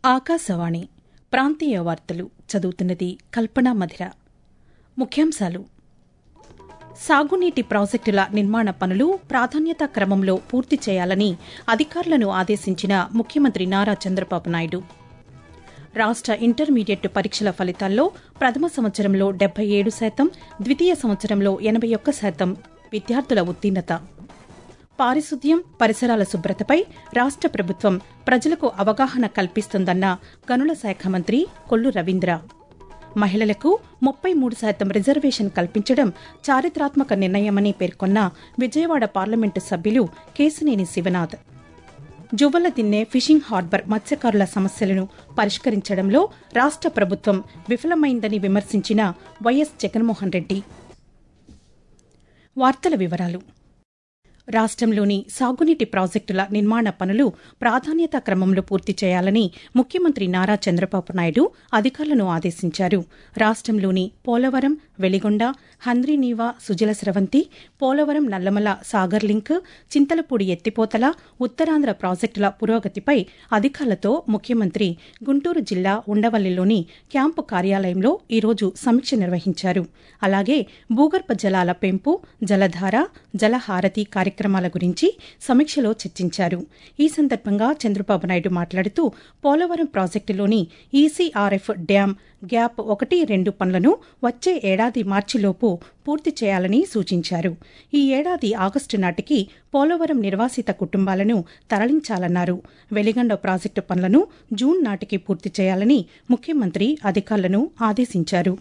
ఆకాశవాణి ప్రాంతీయ వార్తలు చదువుతున్నది కల్పన మధిర ముఖ్యాంశాలు సాగునీటి ప్రాజెక్టుల నిర్మాణ పనులు ప్రాధాన్యతా క్రమంలో పూర్తి చేయాలని అధికారులను ఆదేశించిన ముఖ్యమంత్రి నారా చంద్రబాబు నాయుడు రాష్ట ఇంటర్మీడియట్ పరీక్షల ఫలితాల్లో ప్రథమ సంవత్సరంలో డెబ్బై ఏడు శాతం ద్వితీయ సంవత్సరంలో ఎనబై ఒక్క శాతం విద్యార్థుల ఉత్తీర్ణత పారిశుద్ధ్యం పరిసరాల శుభ్రతపై రాష్ట ప్రభుత్వం ప్రజలకు అవగాహన కల్పిస్తుందన్న గనుల శాఖ మంత్రి కొల్లు రవీంద్ర మహిళలకు ముప్పై మూడు శాతం రిజర్వేషన్ కల్పించడం చారిత్రాత్మక నిర్ణయమని పేర్కొన్న విజయవాడ పార్లమెంటు సభ్యులు Kesineni Sivanath Juvvaladinne fishing harbour మత్స్యకారుల సమస్యలను పరిష్కరించడంలో రాష్ట ప్రభుత్వం విఫలమైందని విమర్శించిన వైఎస్ జగన్మోహన్ రెడ్డి వార్తల వివరాలు రాష్ట్రంలోని సాగునీటి ప్రాజెక్టుల నిర్మాణ పనులు ప్రాధాన్యతా క్రమంలో పూర్తి చేయాలని ముఖ్యమంత్రి నారా చంద్రబాబు నాయుడు అధికారులను ఆదేశించారు రాష్ట్రంలోని పోలవరం వెలిగొండ హంద్రీనీవా సుజల స్రవంతి పోలవరం నల్లమల సాగర్ లింక్ చింతలపూడి ఎత్తిపోతల ఉత్తరాంధ్ర ప్రాజెక్టుల పురోగతిపై అధికారులతో ముఖ్యమంత్రి గుంటూరు జిల్లా ఉండవల్లిలోని క్యాంపు కార్యాలయంలో ఈరోజు సమీక్ష నిర్వహించారు అలాగే భూగర్భ జలాల పెంపు జలధార జలహారతి కార్యక్రమాల గురించి సమీక్షలో చర్చించారు ఈ సందర్భంగా చంద్రబాబు నాయుడు మాట్లాడుతూ పోలవరం ప్రాజెక్టులోని ఈసీఆర్ఎఫ్ డ్యాం గ్యాప్ ఒకటి రెండు పనులను వచ్చే ఏడాది మార్చిలోపు పూర్తి చేయాలని సూచించారు ఈ ఏడాది ఆగస్టు నాటికి పోలవరం నిర్వాసిత కుటుంబాలను తరలించాలన్నారు వెలిగండ ప్రాజెక్టు పనులను జూన్ నాటికి పూర్తి చేయాలని ముఖ్యమంత్రి అధికారులను ఆదేశించారు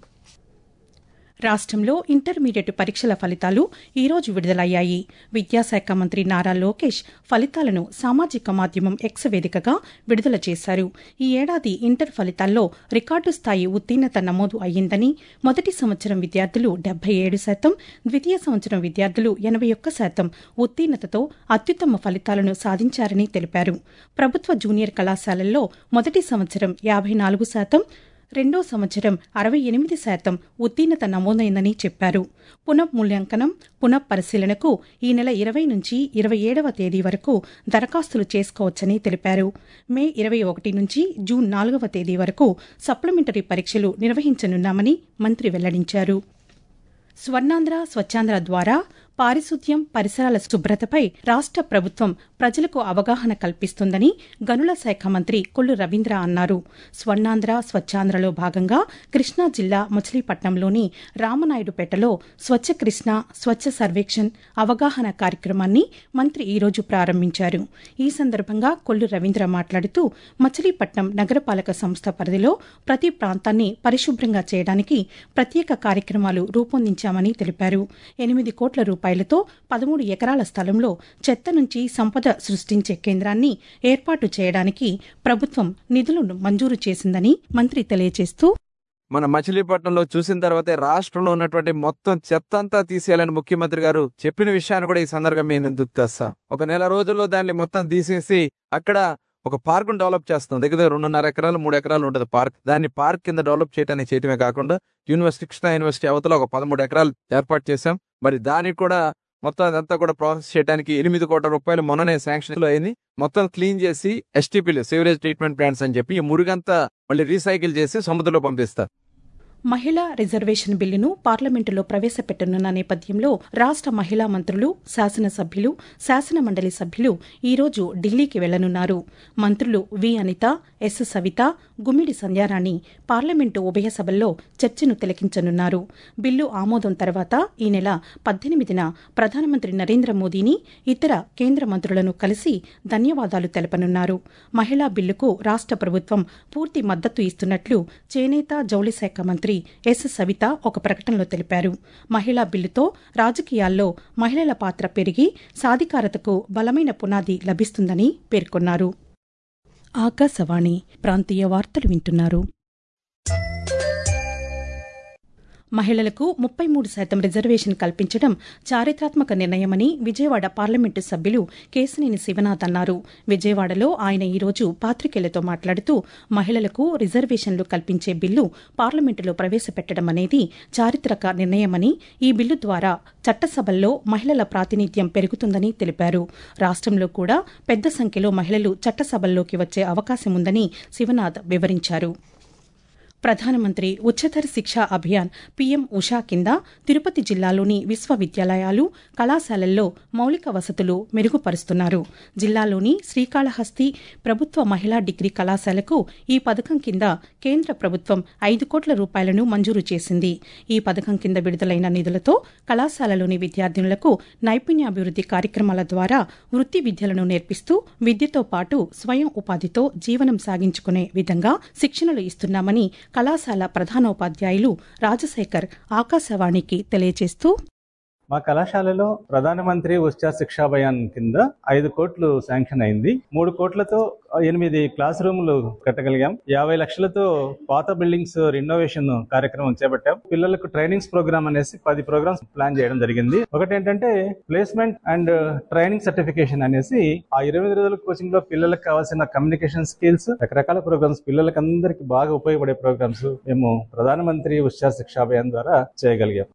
రాష్ట్రంలో ఇంటర్మీడియట్ పరీక్షల ఫలితాలు ఈరోజు విడుదలయ్యాయి విద్యాశాఖ మంత్రి నారా లోకేష్ ఫలితాలను సామాజిక మాధ్యమం ఎక్స్ వేదికగా విడుదల చేశారు ఈ ఏడాది ఇంటర్ ఫలితాల్లో రికార్డు స్థాయి ఉత్తీర్ణత నమోదు అయ్యిందని మొదటి సంవత్సరం విద్యార్థులు డెబ్బై ఏడు శాతం ద్వితీయ సంవత్సరం విద్యార్థులు ఎనబై ఒక్క శాతం ఉత్తీర్ణతతో అత్యుత్తమ ఫలితాలను సాధించారని తెలిపారు ప్రభుత్వ జూనియర్ కళాశాలల్లో మొదటి సంవత్సరం యాభై నాలుగు శాతం రెండో సంవత్సరం అరవై ఎనిమిది శాతం ఉత్తీర్ణత నమోదైందని చెప్పారు పునఃమూల్యాంకనం పునఃపరిశీలనకు ఈ నెల ఇరవై నుంచి ఇరవై ఏడవ తేదీ వరకు దరఖాస్తులు చేసుకోవచ్చని తెలిపారు మే ఇరవై ఒకటి నుంచి జూన్ నాలుగవ తేదీ వరకు సప్లిమెంటరీ పరీక్షలు నిర్వహించనున్నామని మంత్రి వెల్లడించారు స్వర్ణాంధ్ర స్వచ్ఛాంధ్ర ద్వారా పారిశుద్ధ్యం పరిసరాల శుభ్రతపై రాష్ట ప్రభుత్వం ప్రజలకు అవగాహన కల్పిస్తుందని గనుల శాఖ మంత్రి కొల్లు రవీంద్ర అన్నారు స్వర్ణాంధ్ర స్వచ్ఛాంధ్రలో భాగంగా కృష్ణా జిల్లా మచిలీపట్నంలోని రామనాయుడుపేటలో స్వచ్ఛ కృష్ణ స్వచ్ఛ సర్వేక్షణ్ అవగాహన కార్యక్రమాన్ని మంత్రి ఈరోజు ప్రారంభించారు ఈ సందర్భంగా కొల్లు రవీంద్ర మాట్లాడుతూ మచిలీపట్నం నగరపాలక సంస్థ పరిధిలో ప్రతి ప్రాంతాన్ని పరిశుభ్రంగా చేయడానికి ప్రత్యేక కార్యక్రమాలు రూపొందించామని తెలిపారు ఎనిమిది కోట్ల రూపాయలు రూపాయలతో పదమూడు ఎకరాల స్థలంలో చెత్త నుంచి సంపద సృష్టించే కేంద్రాన్ని ఏర్పాటు చేయడానికి ప్రభుత్వం నిధులను మంజూరు చేసిందని మంత్రి తెలియజేస్తూ మన మచిలీపట్నంలో చూసిన తర్వాతే రాష్ట్రంలో ఉన్నటువంటి మొత్తం చెత్త అంతా తీసేయాలని ముఖ్యమంత్రి గారు చెప్పిన విషయాన్ని కూడా ఈ సందర్భంగా నేను గుర్తొస్తా ఒక నెల రోజుల్లో దాన్ని మొత్తం తీసేసి అక్కడ ఒక పార్క్ డెవలప్ చేస్తాం దగ్గర దగ్గర రెండున్నర ఎకరాలు మూడు ఎకరాలు ఉంటుంది పార్క్ దాన్ని పార్క్ కింద డెవలప్ చేయడానికి చేయటమే కాకుండా యూనివర్సిటీ కృష్ణా యూనివర్సిటీ అవతల ఒక పదమూడు ఎకరాలు ఏర్పాటు చేశాం మరి దానికి కూడా మొత్తం అదంతా కూడా ప్రాసెస్ చేయడానికి ఎనిమిది కోట్ల రూపాయలు మొన్ననే శాంక్షన్ లో అయింది మొత్తం క్లీన్ చేసి ఎస్టీపీలు సివరేజ్ ట్రీట్మెంట్ ప్లాంట్స్ అని చెప్పి ఈ మురుగంతా మళ్ళీ రీసైకిల్ చేసి సముద్రంలో పంపిస్తారు మహిళా రిజర్వేషన్ బిల్లును పార్లమెంటులో ప్రవేశపెట్టనున్న నేపథ్యంలో రాష్ట మహిళా మంత్రులు శాసనసభ్యులు శాసనమండలి సభ్యులు ఈరోజు ఢిల్లీకి వెళ్లనున్నారు మంత్రులు V Anitha S Savitha Gummidi Sandhyarani parliament ఉభయ సభల్లో చర్చను తిలకించనున్నారు బిల్లు ఆమోదం తర్వాత ఈ నెల పద్దెనిమిదిన ప్రధానమంత్రి నరేంద్ర మోదీని ఇతర కేంద్ర మంత్రులను కలిసి ధన్యవాదాలు తెలపనున్నారు మహిళా బిల్లుకు రాష్ట ప్రభుత్వం పూర్తి మద్దతు ఇస్తున్నట్లు చేనేత జౌళి శాఖ మంత్రి ఎస్ సవిత ఒక ప్రకటనలో తెలిపారు మహిళా బిల్లుతో రాజకీయాల్లో మహిళల పాత్ర పెరిగి సాధికారతకు బలమైన పునాది లభిస్తుందని పేర్కొన్నారు ఆకాశవాణి ప్రాంతీయ వార్తలు వింటున్నారు మహిళలకు ముప్పై మూడు శాతం రిజర్వేషన్ కల్పించడం చారిత్రాత్మక నిర్ణయమని విజయవాడ పార్లమెంటు సభ్యులు కేశినేని శివనాథ్ అన్నారు విజయవాడలో ఆయన ఈరోజు పాతికేయులతో మాట్లాడుతూ మహిళలకు రిజర్వేషన్లు కల్పించే బిల్లు పార్లమెంటులో ప్రవేశపెట్టడం అనేది చారిత్రక నిర్ణయమని ఈ బిల్లు ద్వారా చట్టసభల్లో మహిళల ప్రాతినిధ్యం పెరుగుతుందని తెలిపారు రాష్ట్రంలో కూడా పెద్ద సంఖ్యలో మహిళలు చట్టసభల్లోకి వచ్చే అవకాశం ఉందని శివనాథ్ వివరించారు ప్రధానమంత్రి ఉచ్చతర శిక్షా అభియాన్ పీఎం ఉషా కింద తిరుపతి జిల్లాలోని విశ్వవిద్యాలయాలు కళాశాలల్లో మౌలిక వసతులు మెరుగుపరుస్తున్నారు జిల్లాలోని శ్రీకాళహస్తి ప్రభుత్వ మహిళా డిగ్రీ కళాశాలకు ఈ పథకం కింద కేంద్ర ప్రభుత్వం ఐదు కోట్ల రూపాయలను మంజూరు చేసింది ఈ పథకం కింద విడుదలైన నిధులతో కళాశాలలోని విద్యార్థినులకు నైపుణ్యాభివృద్ది కార్యక్రమాల ద్వారా వృత్తి విద్యలను నేర్పిస్తూ విద్యతో పాటు స్వయం ఉపాధితో జీవనం సాగించుకునే విధంగా శిక్షణలు ఇస్తున్నామని కళాశాల ప్రధానోపాధ్యాయులు రాజశేఖర్ ఆకాశవాణికి తెలియజేస్తూ మా కళాశాలలో ప్రధానమంత్రి ఉచ్చ శిక్షా అభియాన్ కింద ఐదు కోట్లు శాంక్షన్ అయింది మూడు కోట్లతో ఎనిమిది క్లాస్ రూములు కట్టగలిగాం యాభై లక్షలతో పాత బిల్డింగ్స్ రినోవేషన్ కార్యక్రమం చేపట్టాం పిల్లలకు ట్రైనింగ్స్ ప్రోగ్రామ్ అనేసి పది ప్రోగ్రామ్స్ ప్లాన్ చేయడం జరిగింది ఒకటి ఏంటంటే ప్లేస్మెంట్ అండ్ ట్రైనింగ్ సర్టిఫికేషన్ అనేసి ఆ ఇరవై రోజుల కోచింగ్ లో పిల్లలకు కావాల్సిన కమ్యూనికేషన్ స్కిల్స్ రకరకాల ప్రోగ్రామ్స్ పిల్లలకు అందరికి బాగా ఉపయోగపడే ప్రోగ్రామ్స్ మేము ప్రధానమంత్రి ఉచ్చ శిక్షా అభియాన్ ద్వారా చేయగలిగాం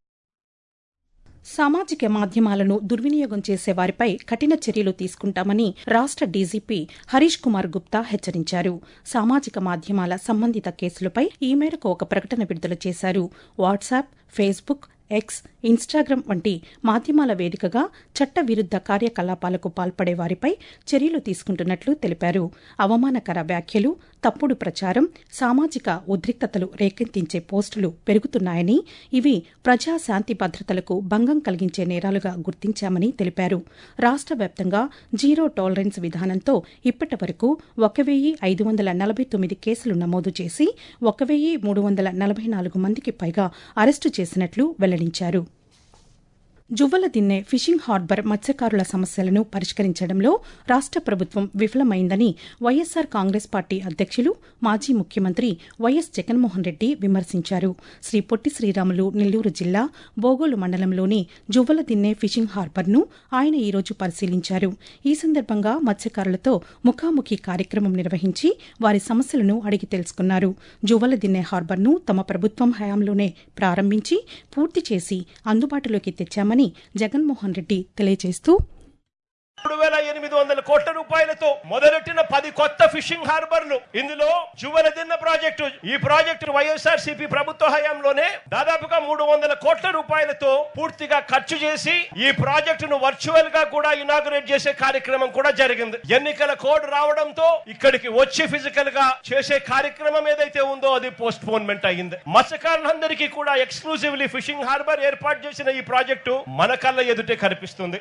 సామాజిక మాధ్యమాలను దుర్వినియోగం చేసే వారిపై కఠిన చర్యలు తీసుకుంటామని రాష్ట డీజీపీ హరీష్ కుమార్ గుప్తా హెచ్చరించారు సామాజిక మాధ్యమాల సంబంధిత కేసులపై ఈ మేరకు ఒక ప్రకటన విడుదల చేశారు వాట్సాప్ ఫేస్బుక్ ఎక్స్ ఇన్స్టాగ్రామ్ వంటి మాధ్యమాల వేదికగా చట్ట విరుద్ద కార్యకలాపాలకు పాల్పడే వారిపై చర్యలు తీసుకుంటున్నట్లు తెలిపారు అవమానకర వ్యాఖ్యలు తప్పుడు ప్రచారం సామాజిక ఉద్రిక్తతలు రేకెత్తించే పోస్టులు పెరుగుతున్నాయని ఇవి ప్రజా శాంతి భద్రతలకు భంగం కలిగించే నేరాలుగా గుర్తించామని తెలిపారు రాష్ట వ్యాప్తంగా జీరో టాలరెన్స్ విధానంతో ఇప్పటి వరకు ఒక వెయ్యి ఐదు వందల నలభై తొమ్మిది కేసులు నమోదు చేసి ఒక వెయ్యి మూడు వందల నలభై నాలుగు మందికి పైగా అరెస్టు చేసినట్లు వెల్లడించారు జువ్వల దిన్నె ఫిషింగ్ హార్బర్ మత్స్యకారుల సమస్యలను పరిష్కరించడంలో రాష్ట ప్రభుత్వం విఫలమైందని వైఎస్సార్ కాంగ్రెస్ పార్టీ అధ్యక్షులు మాజీ ముఖ్యమంత్రి వైఎస్ జగన్మోహన్ రెడ్డి విమర్శించారు శ్రీ పొట్టి శ్రీరాములు నెల్లూరు జిల్లా బోగోలు మండలంలోని జువ్వల దిన్నె ఫిషింగ్ హార్బర్ను ఆయన ఈరోజు పరిశీలించారు ఈ సందర్భంగా మత్స్యకారులతో ముఖాముఖి కార్యక్రమం నిర్వహించి వారి సమస్యలను అడిగి తెలుసుకున్నారు జువ్వల దిన్నె హార్బర్ను తమ ప్రభుత్వం హయాంలోనే ప్రారంభించి పూర్తి చేసి అందుబాటులోకి తెచ్చామని జగన్మోహన్ రెడ్డి తెలియజేస్తూ మూడు వేల ఎనిమిది వందల కోట్ల రూపాయలతో మొదలెట్టిన పది కొత్త ఫిషింగ్ హార్బర్లు ఇందులో దిన్న ప్రాజెక్టు ఈ ప్రాజెక్టు వైఎస్ఆర్ సిపి ప్రభుత్వ హయాంలోనే దాదాపుగా మూడు వందల కోట్ల రూపాయలతో పూర్తిగా ఖర్చు చేసి ఈ ప్రాజెక్టును వర్చువల్ గా కూడా ఇనాగురేట్ చేసే కార్యక్రమం కూడా జరిగింది ఎన్నికల కోడ్ రావడంతో ఇక్కడికి వచ్చి ఫిజికల్ గా చేసే కార్యక్రమం ఏదైతే ఉందో అది పోస్ట్ పోన్మెంట్ అయింది మత్స్యకారులందరికీ కూడా ఎక్స్క్లూజివ్లీ ఫిషింగ్ హార్బర్ ఏర్పాటు చేసిన ఈ ప్రాజెక్టు మన కళ్ళ ఎదుటే కనిపిస్తుంది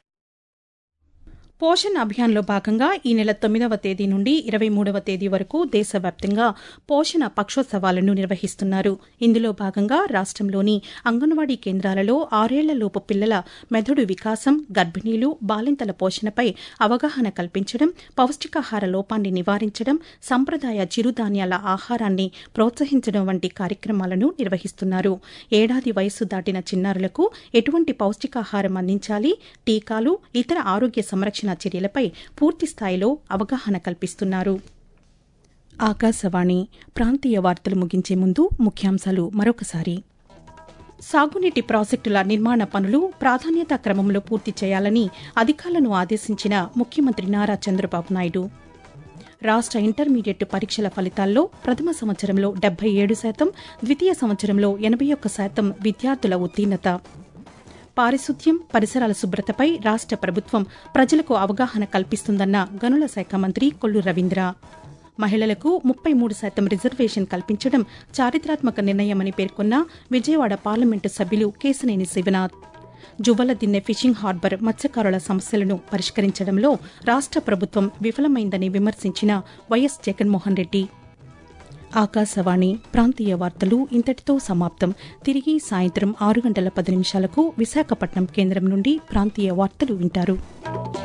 పోషణ్ అభియాన్లో భాగంగా ఈ నెల తొమ్మిదవ తేదీ నుండి ఇరవై మూడవ తేదీ వరకు దేశవ్యాప్తంగా పోషణ పక్షోత్సవాలను నిర్వహిస్తున్నారు ఇందులో భాగంగా రాష్ట్రంలోని అంగన్వాడీ కేంద్రాలలో ఆరేళ్లలోపు పిల్లల మెదడు వికాసం గర్భిణీలు బాలింతల పోషణపై అవగాహన కల్పించడం పౌష్టికాహార లోపాన్ని నివారించడం సంప్రదాయ చిరుధాన్యాల ఆహారాన్ని ప్రోత్సహించడం వంటి కార్యక్రమాలను నిర్వహిస్తున్నారు ఏడాది వయస్సు దాటిన చిన్నారులకు ఎటువంటి పౌష్టికాహారం అందించాలి టీకాలు ఇతర ఆరోగ్య సంరక్షణ చర్యలపై పూర్తి స్థాయిలో అవగాహన కల్పిస్తున్నారు ఆకాశవాణి ప్రాంతీయ వార్తలు ముగించే ముందు ముఖ్యాంశాలు మరొకసారి సాగునీటి ప్రాజెక్టుల నిర్మాణ పనులు ప్రాధాన్యతా క్రమంలో పూర్తి చేయాలని అధికారులను ఆదేశించిన ముఖ్యమంత్రి నారా చంద్రబాబు నాయుడు రాష్ట ఇంటర్మీడియట్ పరీక్షల ఫలితాల్లో ప్రథమ సంవత్సరంలో డెబ్బై ఏడు శాతం ద్వితీయ సంవత్సరంలో ఎనభై ఒక్క శాతం విద్యార్థుల ఉత్తీర్ణత పారిశుద్ధ్యం పరిసరాల శుభ్రతపై రాష్ట ప్రభుత్వం ప్రజలకు అవగాహన కల్పిస్తుందన్న గనుల శాఖ మంత్రి కొల్లు రవీంద్ర మహిళలకు ముప్పై మూడు శాతం రిజర్వేషన్ కల్పించడం చారిత్రాత్మక నిర్ణయమని పేర్కొన్న విజయవాడ పార్లమెంటు సభ్యులు Kesineni Sivanath Juvvaladinne fishing harbour మత్స్యకారుల సమస్యలను పరిష్కరించడంలో రాష్ట ప్రభుత్వం విఫలమైందని విమర్శించిన వైఎస్ జగన్మోహన్ రెడ్డి ఆకాశవాణి ప్రాంతీయ వార్తలు ఇంతటితో సమాప్తం తిరిగి సాయంత్రం ఆరు గంటల పది నిమిషాలకు విశాఖపట్నం కేంద్రం నుండి ప్రాంతీయ వార్తలు వింటారు